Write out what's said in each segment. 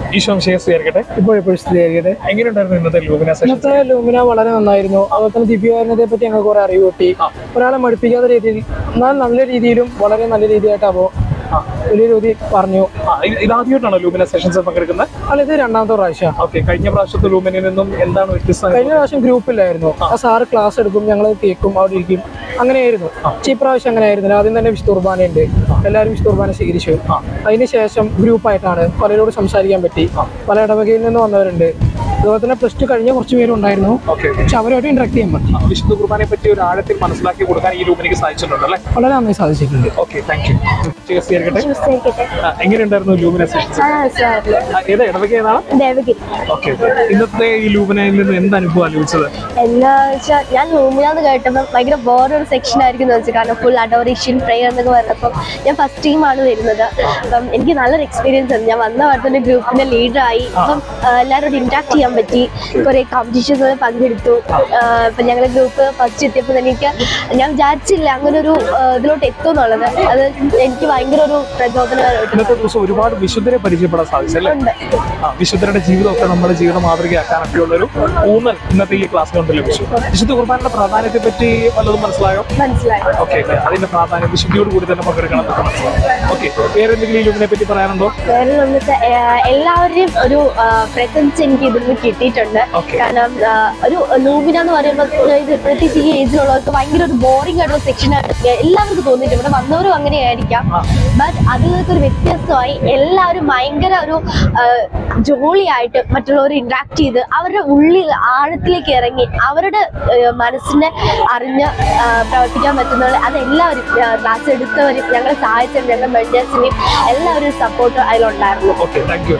ഈശോ സ്വീകരിക്കട്ടെ ഇപ്പോൾ എപ്പോഴും സ്ഥിരീകരിക്കട്ടെ എങ്ങനെയുണ്ടായിരുന്നു ഇന്നത്തെ ലൂമിന സെഷൻ ഇന്നത്തെ ലൂമിന വളരെ നന്നായിരുന്നു അതുപോലെ തന്നെ ദിവ്യകാരണത്തെ പറ്റി ഞങ്ങൾ കുറെ അറിവ് കിട്ടി ഒരാളെ മടുപ്പിക്കാത്ത രീതിയിൽ എന്നാൽ നല്ല രീതിയിലും വളരെ നല്ല രീതിയായിട്ട് അപ്പോ വലിയ രീതി പറഞ്ഞു ഇതാദ്യമായിട്ടാണോ ലൂമിന സെഷൻസ് പങ്കെടുക്കുന്നത് അല്ല ഇത് രണ്ടാമത്തെ പ്രാവശ്യം ഓക്കെ കഴിഞ്ഞ പ്രാവശ്യത്തെ ലൂമിനിൽ നിന്നും എന്താണ് വ്യത്യസ്തം കഴിഞ്ഞ പ്രാവശ്യം ഗ്രൂപ്പിലായിരുന്നു ആ സാറ് ക്ലാസ് എടുക്കും ഞങ്ങൾ കേൾക്കും അവിടെ ഇരിക്കും അങ്ങനെയായിരുന്നു പക്ഷേ ഈ പ്രാവശ്യം അങ്ങനെ ആയിരുന്നില്ല ആദ്യം തന്നെ വിശുദ്ധ കുർബാനയുണ്ട് എല്ലാവരും വിശുദ്ധ കുർബാന സ്വീകരിച്ചു അതിനുശേഷം ഗ്രൂപ്പായിട്ടാണ് പലരോട് സംസാരിക്കാൻ പറ്റി പല ഇടവകയിൽ നിന്ന് വന്നവരുണ്ട് അതുപോലെ തന്നെ പ്ലസ് ടു കഴിഞ്ഞ കുറച്ച് പേരും ഉണ്ടായിരുന്നു ഓക്കെ പക്ഷെ അവരുമായിട്ട് ഇന്ററാക്ട് ചെയ്യാൻ പറ്റി വിശുദ്ധ കുർബാനയെ പറ്റി ഒരു ആഴത്തിൽ മനസ്സിലാക്കി കൊടുക്കാൻ ഈ ലൂമിനിക്ക് സാധിച്ചിട്ടുണ്ട് അല്ലേ വളരെ നന്നായി സാധിച്ചിട്ടുണ്ട് ഓക്കെ താങ്ക് യു സ്വീകരിക്കട്ടെ ആ, എങ്ങനെയുണ്ടായിരുന്നു ലൂമിന സെഷൻസ് ഏതാ ഇടവക ഏതാണ് ദേവഗിരി ഓക്കെ ഇന്നത്തെ ഈ ലൂമിനയിൽ നിന്ന് എന്ത് അനുഭവം ലഭിച്ചത് എന്താ വെച്ചാൽ ഞാൻ റൂമിലാന്ന് കേട്ടപ്പോൾ ഭയങ്കര വേറൊരു സെക്ഷൻ ആയിരിക്കും എന്ന് വെച്ചാൽ കാരണം ഫുൾ അഡോറേഷൻ പ്രെയർ എന്നൊക്കെ പറഞ്ഞപ്പം ഞാൻ ഫസ്റ്റ് ടൈമാണ് വരുന്നത് അപ്പം എനിക്ക് നല്ലൊരു എക്സ്പീരിയൻസ് ഉണ്ട് ഞാൻ വന്ന പാടത്തെ ഗ്രൂപ്പിന്റെ ലീഡറായി അപ്പം ആ, എല്ലാവരോടും ഇന്റാക്ട് ചെയ്യാൻ പറ്റി കുറെ കോമ്പറ്റീഷൻസ് പങ്കെടുത്തു ആ, ഇപ്പം ഞങ്ങളുടെ ഗ്രൂപ്പ് ഫസ്റ്റ് എത്തിയപ്പോൾ തന്നെ എനിക്ക് ഞാൻ വിചാരിച്ചില്ല അങ്ങനെ ഒരു ഇതിലോട്ട് എത്തും എന്നുള്ളത് അത് എനിക്ക് ഭയങ്കര ഒരു പ്രചോദനമായിട്ട് ഇന്നത്തെ ദിവസം ഒരുപാട് വിശുദ്ധരെ പരിചയപ്പെടാൻ സാധിച്ചല്ലേ ഉണ്ട് ആ വിശുദ്ധരുടെ ജീവിതമൊക്കെ നമ്മുടെ ജീവിത മാതൃകയാക്കാനൊക്കെ ഉള്ള ഒരു ഊന്നൽ ഇന്നത്തെ ഈ ക്ലാസ് കൊണ്ട് ലഭിച്ചു വിശുദ്ധ കുർബാനയുടെ പ്രാധാന്യത്തെ പറ്റി വല്ലതും മനസ്സിലായോ മനസ്സിലായി ഓക്കെ അതിന്റെ പ്രാധാന്യം വിശുദ്ധിയോട് കൂടി തന്നെ പങ്കെടുക്കണം എന്നൊക്കെ മനസ്സിലായി ഓക്കെ വേറെ എന്തെങ്കിലും ഇതിനെ പറ്റി പറയാനുണ്ടോ വേറെ വന്നിട്ട് എല്ലാവരുടെയും ഒരു പ്രസൻസ് എനിക്ക് ഇതിൽ നിന്ന് കിട്ടിയിട്ടുണ്ട് Okay. കാരണം ആ, ഒരു ലൂമിന എന്ന് പറയുമ്പോൾ ഇത് പ്രത്യേകിച്ച് ഈ ഏജിലുള്ളവർക്ക് ഭയങ്കര ഒരു ബോറിംഗ് ആയിട്ടുള്ള സെക്ഷൻ ആയിട്ട് എല്ലാവർക്കും തോന്നിയിട്ടുണ്ട് ഇവിടെ വന്നവരും അങ്ങനെയായിരിക്കാം ബട്ട് അതിൽ നിന്നൊക്കെ ഒരു വ്യത്യസ്തമായി എല്ലാവരും ഭയങ്കര ഒരു ജോളിയായിട്ട് മറ്റുള്ളവർ ഇന്റാക്ട് ചെയ്ത് അവരുടെ ഉള്ളിൽ ആഴത്തിലേക്ക് ഇറങ്ങി അവരുടെ ആ, മനസ്സിനെ അറിഞ്ഞ് ആ, പ്രവർത്തിക്കാൻ പറ്റുന്നത് അത് എല്ലാവരും ക്ലാസ് എടുത്തവരും ഞങ്ങളെ സഹായിച്ചവരും ഞങ്ങളുടെ മെന്റേഴ്സിനെയും എല്ലാവരും സപ്പോർട്ട് അതിലുണ്ടായിരുന്നു ഓക്കെ താങ്ക് യു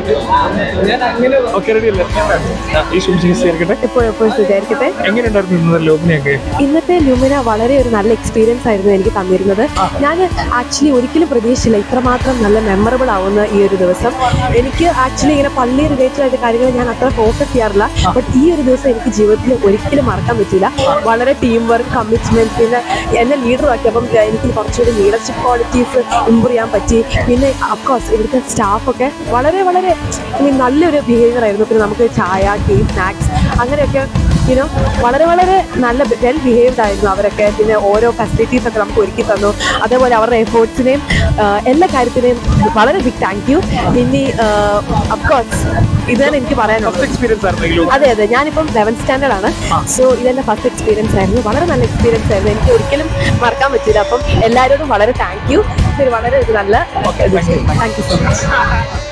ഞാൻ അങ്ങനെ ഓക്കെ റെഡി അല്ലേ ആ, ഈ ശുഭ സ്വീകരിക്കട്ടെ ഇപ്പോൾ എപ്പോഴും വിചാരിക്കട്ടെ എങ്ങനെയുണ്ടായിരുന്നു ഇന്നത്തെ ലോകനെയൊക്കെ ഇന്നത്തെ ലുമിന വളരെ ഒരു നല്ല എക്സ്പീരിയൻസ് ആയിരുന്നു എനിക്ക് തന്നിരുന്നത് ഞാൻ ആക്ച്വലി ഒരിക്കലും പ്രതീക്ഷിച്ചില്ല ഇത്രമാത്രം നല്ല മെമ്മറബിൾ ആവുന്ന ഈ ഒരു ദിവസം എനിക്ക് ആക്ച്വലി ഇങ്ങനെ പള്ളി റിലേറ്റഡ് ആയിട്ട് കാര്യങ്ങൾ ഞാൻ അത്ര ഫോക്കസ് ചെയ്യാറില്ല ബട്ട് ഈ ഒരു ദിവസം എനിക്ക് ജീവിതത്തിൽ ഒരിക്കലും മറക്കാൻ പറ്റില്ല വളരെ ടീം വർക്ക് കമ്മിറ്റ്മെന്റ് പിന്നെ എന്നെ ലീഡർ ആക്കിയപ്പം എനിക്ക് കുറച്ചുകൂടി ലീഡർഷിപ്പ് ക്വാളിറ്റീസ് ഇമ്പ്രൂവ് ചെയ്യാൻ പറ്റി പിന്നെ അഫ്കോഴ്സ് ഇവിടുത്തെ സ്റ്റാഫൊക്കെ വളരെ വളരെ I mean, നല്ലൊരു ബിഹേവിയർ ആയിരുന്നു പിന്നെ നമുക്ക് ചായ കേക്ക് സ്നാക്സ് അങ്ങനെയൊക്കെ യുനോ വളരെ വളരെ നല്ല വെൽ ബിഹേവ്ഡ് ആയിരുന്നു അവരൊക്കെ പിന്നെ ഓരോ ഫെസിലിറ്റീസ് ഒക്കെ നമുക്ക് ഒരുക്കി തന്നു അതേപോലെ അവരുടെ എഫേർട്സിനെയും എല്ലാ കാര്യത്തിനെയും വളരെ ബിഗ് താങ്ക് യു പിന്നെ അഫ്കോഴ്സ് ഇതാണ് എനിക്ക് പറയാനുള്ളത് ഫസ്റ്റ് എക്സ്പീരിയൻസ് ആയിരുന്നു ഈ ലോകം അതെ അതെ ഞാനിപ്പം ലെവൻത്ത് സ്റ്റാൻഡേർഡ് ആണ് സോ ഇതെന്റെ ഫസ്റ്റ് എക്സ്പീരിയൻസ് ആയിരുന്നു വളരെ നല്ല എക്സ്പീരിയൻസ് ആയിരുന്നു എനിക്ക് ഒരിക്കലും മറക്കാൻ പറ്റില്ല അപ്പം എല്ലാവരോടും വളരെ താങ്ക് യു ഇതൊരു വളരെ ഒരു നല്ല താങ്ക് യു സോ മച്ച്